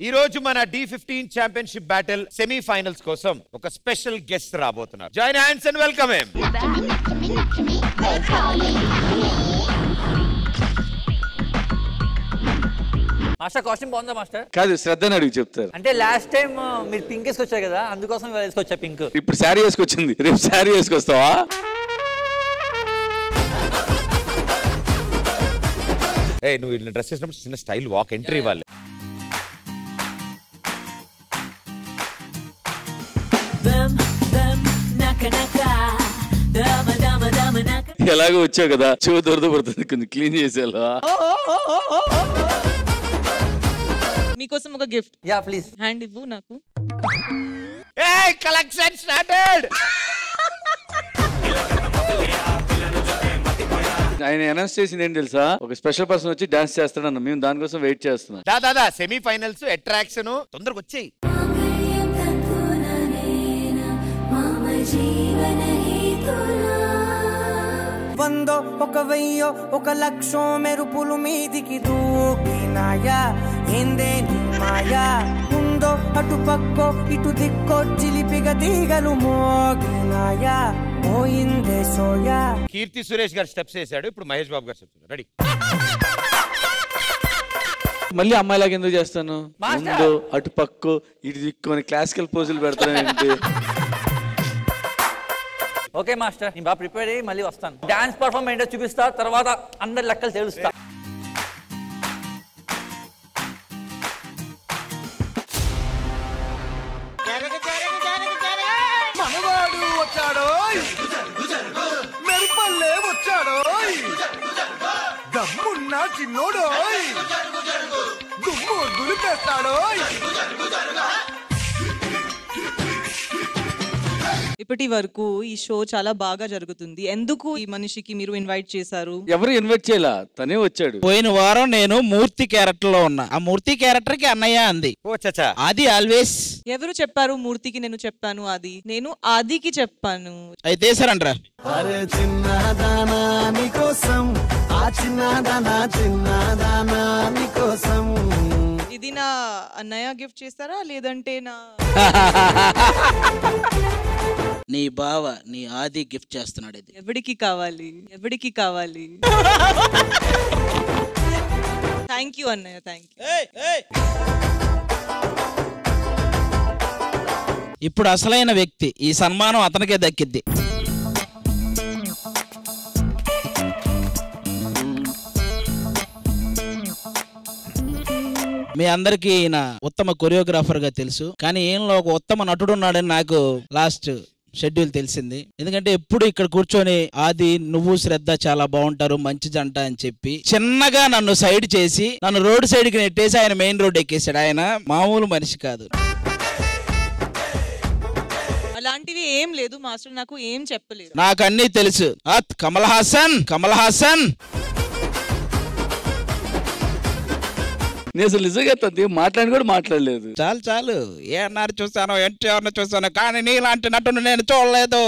ఈ రోజు మన Dhee fifteen championship battle semifinals కోసం ఒక స్పెషల్ గెస్ట్ రాబోతున్నారు join hands and welcome him master costume బాగుందా మాస్టర్ కాదు శ్రద్ధని అడిగి చెప్తారు అంటే లాస్ట్ టైం మీరు పింక్ వేసుకొచ్చారు కదా అందుకోసం ఇవాళ వేసుకొచ్చా పింక్ ఇప్పుడు శారీ వేసుకొచ్చింది రేపు శారీ వేసుకొస్తావా ఏ నువ్వు ఇలా డ్రెస్ చేసినప్పుడు చిన్న స్టైల్ వాక్ ఎంట్రీ ఇవ్వాలి Dum dum naka naka dama dama dama naka ఎలాగో వచ్చావు కదా చెవు దొరదపడుతుంది కొంచెం క్లీన్ చేసేలా మీకోసం ఒక గిఫ్ట్ యా ప్లీజ్ హ్యాండ్ ఇవ్వు నాకు ఏ కలెక్షన్ స్టార్టెడ్ ఆయన అనౌన్స్ చేసింది ఏం తెలుసా ఒక స్పెషల్ పర్సన్ వచ్చి డాన్స్ చేస్తాడన్న మేము దానికోసం వెయిట్ చేస్తున్నాం దా దాదా సెమీఫైనల్స్ అట్రాక్షన్ తొందరగా వచ్చేయి mama jeevan hetuna వందో ఒక వెయ్యో ఒక లక్షో మెరుపులు మీదికి దూకినాయా ఏందే నీ మాయా ఉందో అటు పక్కో ఇటు దిక్కో చిలిపిగ తీగలు మోగినాయా పోయిందే సోయా కీర్తి సురేష్ గారు స్టెప్స్ వేసాడు ఇప్పుడు మహేష్ బాబు గారు స్టెప్స్ రెడీ మళ్ళీ అమ్మాయిలాగా ఎందుకు చేస్తాను మాస్టర్! ముందు అటు పక్కు ఇటు దిక్కు అని క్లాసికల్ పోజులు పెడతాను ఏంటి ఓకే మాస్టర్ నేను బాగా ప్రిపేర్ అయ్యి మళ్ళీ వస్తాను డాన్స్ పర్ఫార్మ్ ఏంటో చూపిస్తా తర్వాత అందరి లెక్కలు తెలుస్తా మనవాడు వచ్చాడో మెరుపల్లే వచ్చాడో దమ్మున్న చిన్నోడో దుమ్ము దులిపేస్తాడో ఇప్పటి వరకు ఈ షో చాలా బాగా జరుగుతుంది ఎందుకు ఈ మనిషికి మీరు ఇన్వైట్ చేశారు ఎవరు ఇన్వైట్ చేయాల తనే వచ్చాడు పోయిన వారం నేను మూర్తి క్యారెక్టర్ లో ఉన్నా ఆ మూర్తి క్యారెక్టర్ కి అన్నయ్య అంది ఓ చచ్చా అది ఆల్వేస్ ఎవరు చెప్పారు మూర్తికి నేను చెప్పాను అది నేను ఆదికి చెప్పాను అయితే సరంట్రా అరే చిన్నదానా నీకోసం ఆ చిన్నదానా చిన్నదానా నీకోసం ఇది నా అన్నయ్య గిఫ్ట్ చేస్తారా లేదంటే నా నీ బావ నీ ఆది గిఫ్ట్ చేస్తున్నాడు ఇది ఎవడికి కావాలి ఎవడికి కావాలి థ్యాంక్ యూ అన్నయ్య థ్యాంక్ యూ ఇప్పుడు అసలైన వ్యక్తి ఈ సన్మానం అతనికే దక్కిద్ది మీ అందరికీ ఈయన ఉత్తమ కొరియోగ్రాఫర్ గా తెలుసు కానీ ఈయనలో ఒక ఉత్తమ నటుడు ఉన్నాడని నాకు లాస్ట్ షెడ్యూల్ తెలిసింది ఎందుకంటే ఎప్పుడు ఇక్కడ కూర్చొని ఆది నువ్వు శ్రద్ధ చాలా బాగుంటారు మంచి జంట అని చెప్పి చిన్నగా నన్ను సైడ్ చేసి నన్ను రోడ్ సైడ్ కి నెట్టేసి ఆయన మెయిన్ రోడ్ ఎక్కేసాడు ఆయన మామూలు మనిషి కాదు అలాంటివి ఏం లేదు మాస్టర్ నాకు ఏం చెప్పలేదు నాకు అన్నీ తెలుసు అత్ కమల్ హాసన్ కమల్ హాసన్ నేను అసలు నిజంగా తనతో ఏం మాట్లాడి కూడా మాట్లాడలేదు చాలు చాలు ఏఎన్ఆర్ చూసాను ఎన్టీఆర్ చూసాను కానీ నీలాంటి నటును నేను చూడలేదు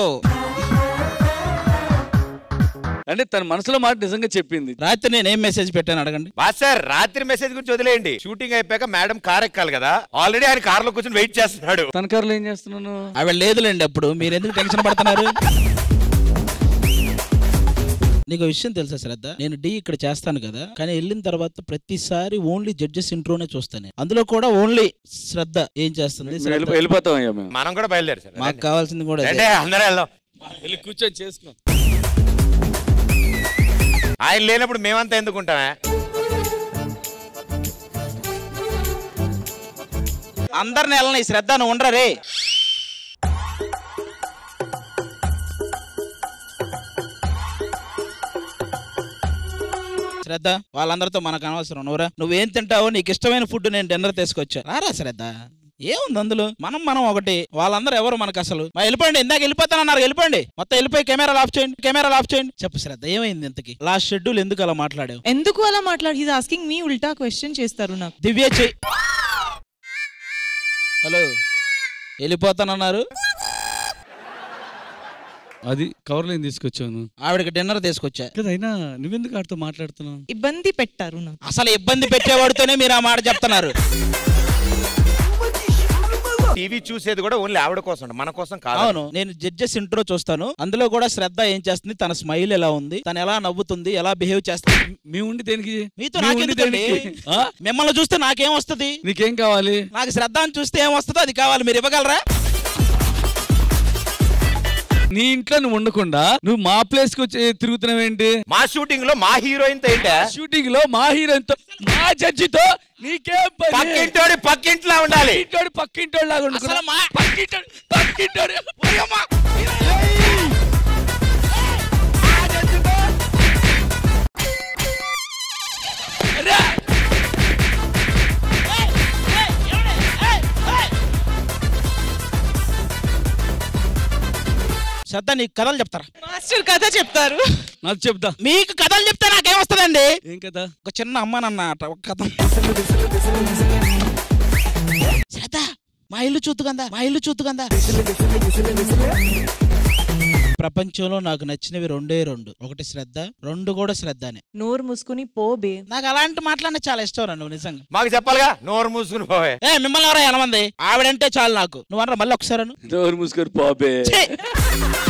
అంటే తన మనసులో మాట నిజంగా చెప్పింది రాత్రి నేను ఏం మెసేజ్ పెట్టాను అడగండి సార్ రాత్రి మెసేజ్ గురించి వదిలేయండి షూటింగ్ అయిపోయాక మేడం కార్ ఎక్కాలి కదా ఆల్రెడీ ఆయన కార్ లో కూర్చొని వెయిట్ చేస్తున్నాడు తన కారులో ఏం చేస్తున్నాను ఆవిడ లేదులేండి అప్పుడు మీరు ఎందుకు టెన్షన్ పడుతున్నారు నీకు విషయం తెలుసా శ్రద్ధ నేను డి ఇక్కడ చేస్తాను కదా కానీ వెళ్ళిన తర్వాత ప్రతిసారి ఓన్లీ జడ్జెస్ ఇంట్రోనే చూస్తాను అందులో కూడా ఓన్లీ శ్రద్ధ ఏం చేస్తుంది మేము శ్రద్ధ. వెళ్ళిపో- వెళ్ళిపోతాం అయ్యా మేము మనం కూడా బయలుదేరు సార్ మాకు కావాల్సింది కూడా అదే. అంటే అందరూ వెళ్దాం వెళ్ళి కూర్చొని చేసుకో ఆయన లేనప్పుడు మేమంతా ఎందుకుంటామే అందరిని వెళ్ళని శ్రద్ధ నువ్వు ఉండరా రే శ్రద్ధ వాళ్ళందరితో మనకు అనవసరం నువ్వురా నువ్వేం తింటావో నీకు ఇష్టమైన ఫుడ్ నేను డిన్నర్ తీసుకొచ్చా రారా శ్రద్ధ ఏముంది అందులో మనం మనం ఒకటి వాళ్ళందరూ ఎవరు మనకు అసలు మా వెళ్ళిపోండి ఇందాక వెళ్ళిపోతానన్నారు వెళ్ళిపోండి మొత్తం వెళ్ళిపోయి కెమెరాలు ఆఫ్ చేయండి కెమెరాలు ఆఫ్ చేయండి చెప్పు శ్రద్ధ ఏమైంది ఇంతకి లాస్ట్ షెడ్యూల్ ఎందుకు అలా మాట్లాడావు ఎందుకు అలా మాట్లాడు హీస్ ఆస్కింగ్ మీ ఉల్టా క్వశ్చన్ చేస్తారు నాకు దివ్య చెయ్యి హలో వెళ్ళిపోతానన్నారు అది కవర్లో ఏం తీసుకొచ్చాను ఆవిడకి డిన్నర్ తీసుకొచ్చా కదా అయినా నువ్వెందుకు ఆడితో మాట్లాడుతున్నావు ఇబ్బంది పెట్టారు నాకు అసలు ఇబ్బంది పెట్టేవాడితోనే మీరు ఆ మాట చెప్తున్నారు టీవీ చూసేది కూడా ఓన్లీ ఆవిడ కోసం మన కోసం కాదు అవును నేను జడ్జెస్ ఇంట్రో చూస్తాను అందులో కూడా శ్రద్ధ ఏం చేస్తుంది తన స్మైల్ ఎలా ఉంది తను ఎలా నవ్వుతుంది ఎలా బిహేవ్ చేస్తుంది మీ ఉండి దేనికి మీతో మీ ఉండి నాకెందుకండి దేనికి? ఆ? మిమ్మల్ని చూస్తే నాకేం వస్తుంది నీకేం కావాలి నాకు శ్రద్ధ అని చూస్తే ఏం వస్తుందో అది కావాలి మీరు ఇవ్వగలరా నీ ఇంట్లో నువ్వు ఉండకుండా నువ్వు మా ప్లేస్ కి వచ్చి తిరుగుతున్నావేంటి మా షూటింగ్ లో మా హీరోయిన్ తో ఏంటా షూటింగ్ లో మా హీరోయిన్ తో మా జడ్జితో నీకేం పని? పక్కింటోడి పక్కింట్లో ఉండాలి పక్కింటోడు పక్కింటోడు లాగా ఉండుకున్నా. అసలు మా- పక్కింటోడు పక్కింటోడు ఓయమ్మా! శ్రద్ధ నీకు కథలు చెప్తారా మాస్టర్ కథ చెప్తారు నాకు చెప్తా మీకు కథలు చెప్తే నాకేం వస్తుందండి ఏం కదా ఒక చిన్న అమ్మానన్న అట ఒక కథ శ్రద్ధ మా ఇల్లు చూతుకందా మా ఇల్లు చూతుకందా ప్రపంచంలో నాకు నచ్చినవి రెండే రెండు ఒకటి శ్రద్ధ రెండు కూడా శ్రద్ధనే నోరు మూసుకుని పో బే నాకు అలాంటి మాటలనే చాలా ఇష్టం రా నువ్వు నిజంగా మాకు చెప్పాలిగా నోరు మూసుకుని పోవే ఏ మిమ్మల్ని ఎవరో ఎలా మంది ఆవిడంటే చాలు నాకు నువ్వు అనరా మళ్ళీ ఒకసారి అను. డోర్ మూసుకొని పాపే ఛీ!